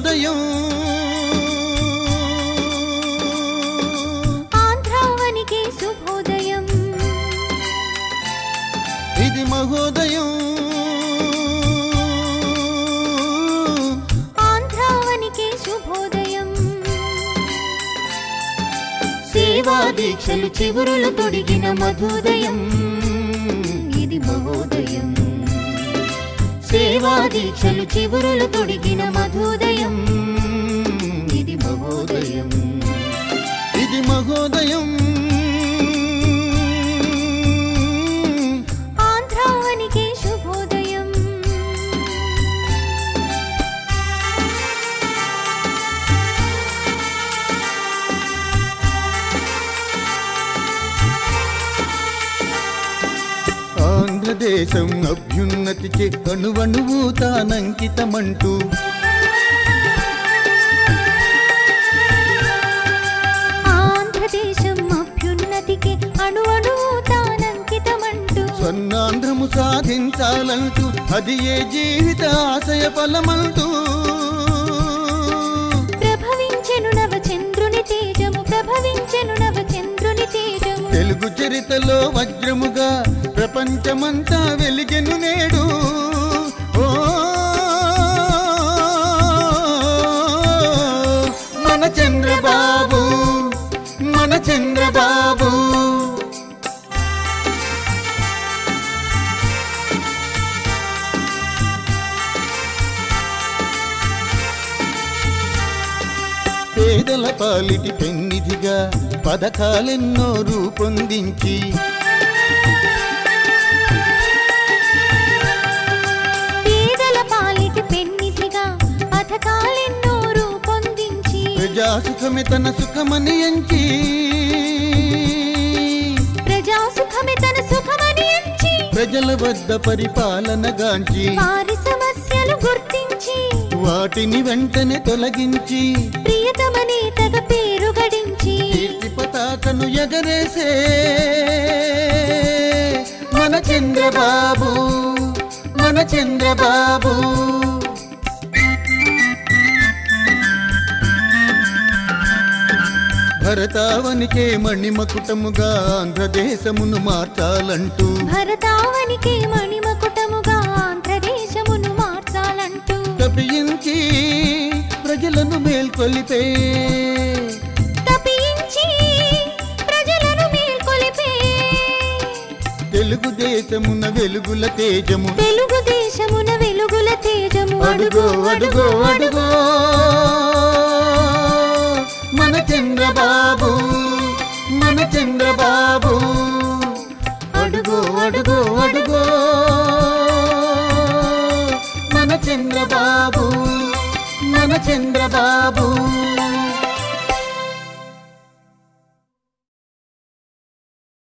మహోదయం ఆంధ్రావనికి శుభోదయం ఇది మహోదయం ఆంధ్రావనికి శుభోదయం సేవా దీక్షలు చివురులు తొడిగిన మధుదయం ఇది మహోదయం సేవా దీక్షలు చివురులు తొడిగిన మధుదయం ఇది మహోదయం ఇది మహోదయం ఆంధ్రావనికి శుభోదయం ఆంధ్రదేశం అభ్యున్నతికి అణువణువు తానంకితమంటూ ఆంధ్రదేశం అభ్యున్నతికి అణు అణు తానంకితమంటూ స్వర్ణాంధ్రము సాధించాలంటూ అది ఏ జీవిత ఆశయ ఫలమంటూ ప్రభవించెను నవ చంద్రుని తేజము ప్రభవించెను నవ చంద్రుని తేజము తెలుగు చరితలో వజ్రముగా ప్రపంచమంతా వెలిగెను నేడు ఓ మన చంద్రబాబు మన చంద్రబాబు పేదల పాలిటి పెన్నిధిగా పథకాలెన్నో రూపొందించి పేదల పాలిటి పెన్నిధిగా పథకాలెన్నో రూపొందించి ప్రజాసుఖమే తన సుఖమని ఎంచి ప్రజా సుఖమే తన సుఖమని ఎంచి ప్రజల వద్ద పరిపాలన గాంచి వారి సమస్యలు గుర్తించి వాటిని వెంటనే తొలగించి ప్రియతమ నేతగా పేరు గడించి కీర్తి పతాకను ఎగరేసే మన చంద్రబాబు మన చంద్రబాబు భరతావనికే మణిమకుటముగా ఆంధ్రదేశమును మార్చాలంటూ భరతావనికి మణిమకుటముగా ఆంధ్రదేశమును మార్చాలంటూ తప్పించి ప్రజలను మేల్కొలిపే తపించి ప్రజలను మేల్కొలిపే తెలుగుదేశమున వెలుగుల తేజము తెలుగుదేశమున వెలుగుల తేజము అడుగో అడుగో అడుగో మన చంద్రబాబు మన చంద్రబాబు అడుగో అడుగో అడుగో మన చంద్రబాబు మన చంద్రబాబు